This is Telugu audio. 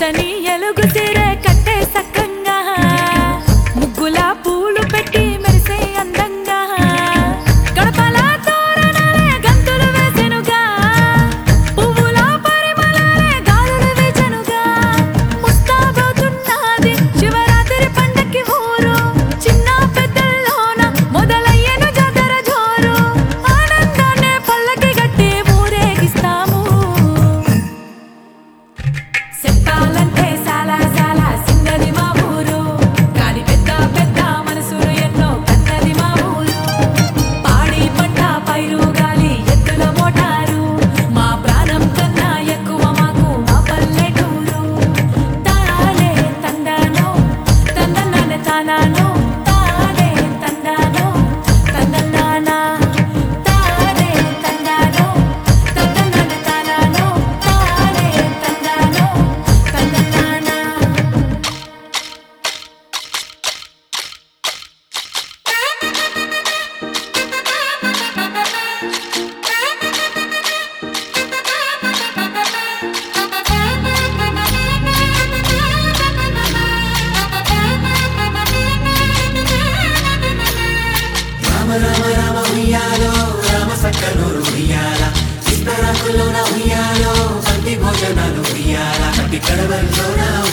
పచ్చని ఎలుగు తీరే కట్టే సక్కంగా ముగ్గుల పూలు పెట్టి మెరిసే అందంగా గడపల తోరణాలే గంతులు వేసెనుగా పువ్వుల పరిమళాలే గాలులు వీచెనుగా ముస్తాబవుతున్నది శివరాత్రి పండక్కి ఊరు చిన్న పెద్దల్లోన మొదలయ్యను జాతర జోరు ఆనందాన్నే పల్లకి గట్టి ఊరేగిస్తాము చెప్పాలంటే చాలా చాలా చిన్నది మా ఊరు కాని పెద్ద పెద్ద మనసులు ఎన్నో కన్నది మా ఊరు పాడి పంట పైరు గాలి ఎద్దుల మోటారు మా ప్రాణం కన్నా ఎక్కువ మాకు మా పల్లెటూరు తానే తందానో తందనానే తానానో తానే తందానో తందనానా తానే తందానో తందనానే తానానో తానే తందానో తందనానా రామ రామ రామ ఉయ్యాలో రామ సక్కనూరు ఉయ్యాల ఇస్తరాకులోన ఉయ్యాలో బంతి భోజనాలు ఉయ్యాల కట్టి కడవల్లోన